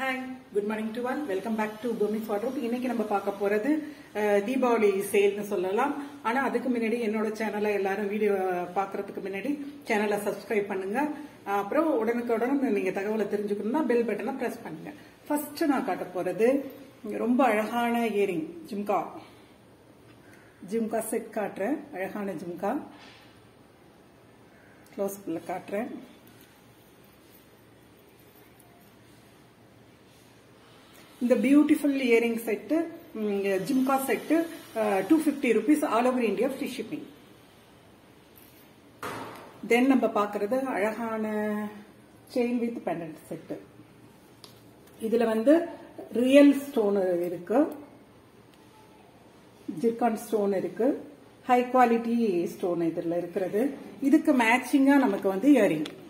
hi good morning to one welcome back to Bhoomi ஃபாட்ரூப் இன்னைக்கு நம்ம பார்க்க போறது அஹ், தீபாவளி சேல்னு சொல்லலாம் ஆனா அதுக்கு முன்னாடி என்னோட சேனலை எல்லாரும் வீடியோ பார்க்கறதுக்கு முன்னாடி சேனலை சப்ஸ்கிரைப் பண்ணுங்க அஹ், அப்புறம் உடனுக்குடன் நீங்க தகவலை தெரிஞ்சுக்கணும்னா பெல் பட்டனை பிரஸ் பண்ணுங்க ஃபர்ஸ்ட் நான் காட்ட போறது ரொம்ப அழகான இயரிங் ஜிம்கா ஜிம்கா செட் காட்டுறேன் அழகான ஜிம்கா க்ளோஸ் காட்டுறேன் இந்த beautiful earring set jhumka set two fifty rupees all over India free shipping then நம்ம பார்க்கறது அழகான செயின் வித் பெண்டன்ட் செட்டு இதுல வந்து ரியல் ஸ்டோன் இருக்கு ஜிர்கான் ஸ்டோன் இருக்கு ஹை குவாலிட்டி ஸ்டோன் இதுல இருக்கிறது இதுக்கு மேட்சிங்கா நமக்கு வந்து இயரிங்